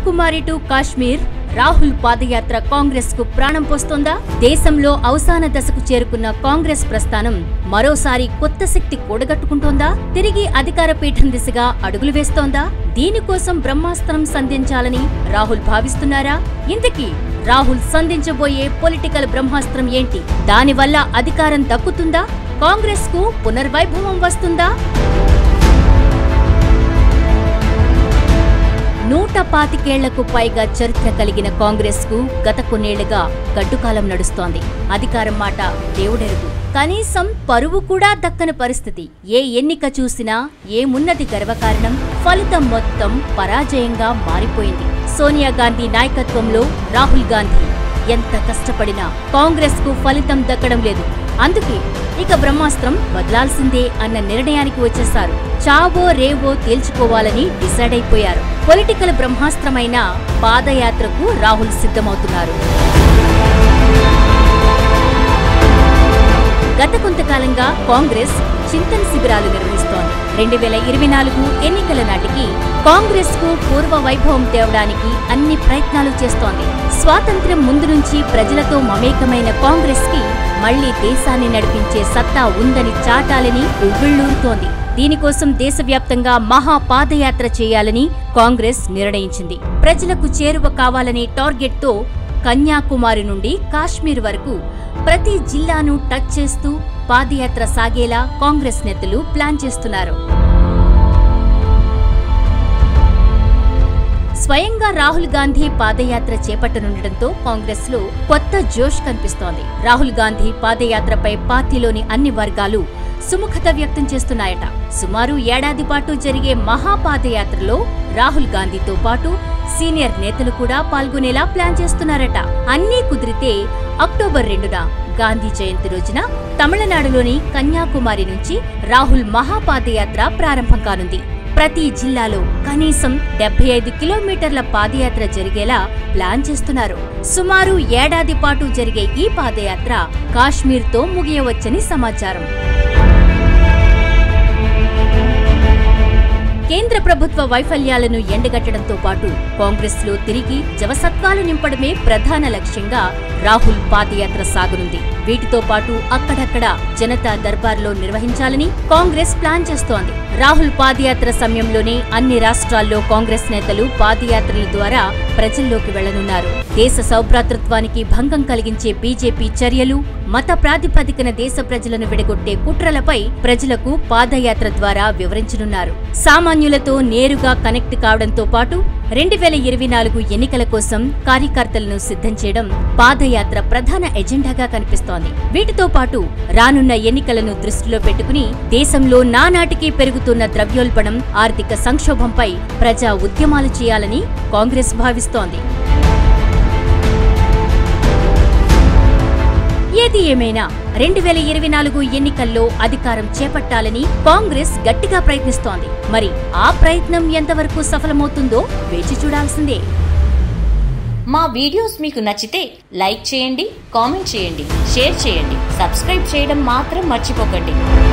Kanyakumari to Kashmir Rahul padayatra Congress కు ప్రాణం పోస్తోందా దేశంలో అవసాన దశకు చేరుకున్న కాంగ్రెస్ ప్రస్థానం మరోసారి కొత్త శక్తి కూడగట్టుకుంటోందా తిరిగి అధికార పీఠం దిశగా అడుగులు వేస్తోందా దీనికోసం బ్రహ్మాస్త్రం సంధించాలని రాహుల్ భావిస్తున్నారా ఇంతకీ రాహుల్ సంధించబోయే పొలిటికల్ బ్రహ్మాస్త్రం ఏంటి దానివల్ల అధికారం దక్కుతుందా కాంగ్రెస్ కు పునర్వైభవం వస్తుందా నూట పాతికేళ్లకు పైగా చరిత్ర కలిగిన కాంగ్రెస్ కు గత కొన్నేళ్లుగా గడ్డుకాలం నడుస్తోంది అధికారం మాట దేవుడెరుగు కనీసం పరువు కూడా దక్కని పరిస్థితి ఏ ఎన్నిక చూసినా ఏమున్నది గర్వకారణం ఫలితం మొత్తం పరాజయంగా మారిపోయింది సోనియా గాంధీ నాయకత్వంలో రాహుల్ గాంధీ ఎంత కష్టపడినా కాంగ్రెస్ కు ఫలితం దక్కడం లేదు అందుకే ఇక బ్రహ్మాస్త్రం వదలాల్సిందే అన్న నిర్ణయానికి వచ్చేశారు చావో రేవో తేల్చుకోవాలని డిసైడ్ అయిపోయారు పొలిటికల్ బ్రహ్మాస్త్రమైన పాదయాత్రకు రాహుల్ సిద్ధమవుతున్నారు గత కొంతకాలంగా కాంగ్రెస్ చింతన శిబిరాలు నిర్వహిస్తోంది రెండు వేల ఇరవై నాలుగు ఎన్నికల నాటికి కాంగ్రెస్ కు పూర్వ వైభవం తేవడానికి అన్ని ప్రయత్నాలు చేస్తోంది స్వాతంత్ర్యం ముందు నుంచి ప్రజలతో మమేకమైన కాంగ్రెస్ కి మళ్లీ దేశాన్ని నడిపించే సత్తా ఉందని చాటాలని ఉవ్విళ్లూరుతోంది దీనికోసం దేశవ్యాప్తంగా మహా పాదయాత్ర చేయాలని కాంగ్రెస్ నిర్ణయించింది ప్రజలకు చేరువ కావాలనే టార్గెట్తో కన్యాకుమారి నుండి కాశ్మీర్ వరకు ప్రతి జిల్లాను టచ్ చేస్తూ పాదయాత్ర సాగేలా కాంగ్రెస్ నేతలు ప్లాన్ చేస్తున్నారు స్వయంగా రాహుల్ గాంధీ పాదయాత్ర చేపట్టనుండటంతో కాంగ్రెస్ లో కొత్త జోష్ కనిపిస్తోంది రాహుల్ గాంధీ పాదయాత్రపై పార్టీలోని అన్ని వర్గాలు సుముఖత వ్యక్తం చేస్తున్నాయట సుమారు ఏడాది పాటు జరిగే మహాపాదయాత్రలో రాహుల్ గాంధీతో పాటు సీనియర్ నేతలు కూడా పాల్గొనేలా ప్లాన్ చేస్తున్నారట అన్నీ కుదిరితే అక్టోబర్ రెండున గాంధీ జయంతి రోజున తమిళనాడులోని కన్యాకుమారి నుంచి రాహుల్ మహాపాదయాత్ర ప్రారంభం కానుంది ప్రతి జిల్లాలో కనీసం డెబ్బై ఐదు కిలోమీటర్ల పాదయాత్ర జరిగేలా ప్లాన్ చేస్తున్నారు సుమారు ఏడాది పాటు జరిగే ఈ పాదయాత్ర కాశ్మీర్తో ముగియవచ్చని సమాచారం కేంద్ర ప్రభుత్వ వైఫల్యాలను ఎండగట్టడంతో పాటు కాంగ్రెస్ లో తిరిగి జవసత్వాలు నింపడమే ప్రధాన లక్ష్యంగా రాహుల్ పాదయాత్ర సాగనుంది వీటితో పాటు అక్కడక్కడ జనతా దర్బార్లో నిర్వహించాలని కాంగ్రెస్ ప్లాన్ చేస్తోంది రాహుల్ పాదయాత్ర సమయంలోనే అన్ని రాష్ట్రాల్లో కాంగ్రెస్ నేతలు పాదయాత్రల ద్వారా ప్రజల్లోకి వెళ్లనున్నారు దేశ సౌభ్రాతృత్వానికి భంగం కలిగించే బీజేపీ చర్యలు మత ప్రాతిపదికన దేశ ప్రజలను విడగొట్టే కుట్రలపై ప్రజలకు పాదయాత్ర ద్వారా వివరించనున్నారు సామాన్యులతో నేరుగా కనెక్ట్ కావడంతో పాటు రెండు వేల ఇరవై నాలుగు ఎన్నికల కోసం కార్యకర్తలను సిద్ధం చేయడం పాదయాత్ర ప్రధాన ఎజెండాగా కనిపిస్తోంది వీటితో పాటు రానున్న ఎన్నికలను దృష్టిలో పెట్టుకుని దేశంలో నానాటికి పెరుగుతున్న ద్రవ్యోల్బణం ఆర్థిక సంక్షోభంపై ప్రజా ఉద్యమాలు చేయాలని కాంగ్రెస్ భావిస్తోంది ఏది ఏమైనా రెండు వేల ఇరవై నాలుగు ఎన్నికల్లో అధికారం చేపట్టాలని కాంగ్రెస్ గట్టిగా ప్రయత్నిస్తోంది మరి ఆ ప్రయత్నం ఎంతవరకు సఫలమవుతుందో వేచి చూడాల్సిందే మా వీడియోస్ మీకు నచ్చితే లైక్ చేయండి కామెంట్ చేయండి షేర్ చేయండి సబ్స్క్రైబ్ చేయడం మాత్రం మర్చిపోకండి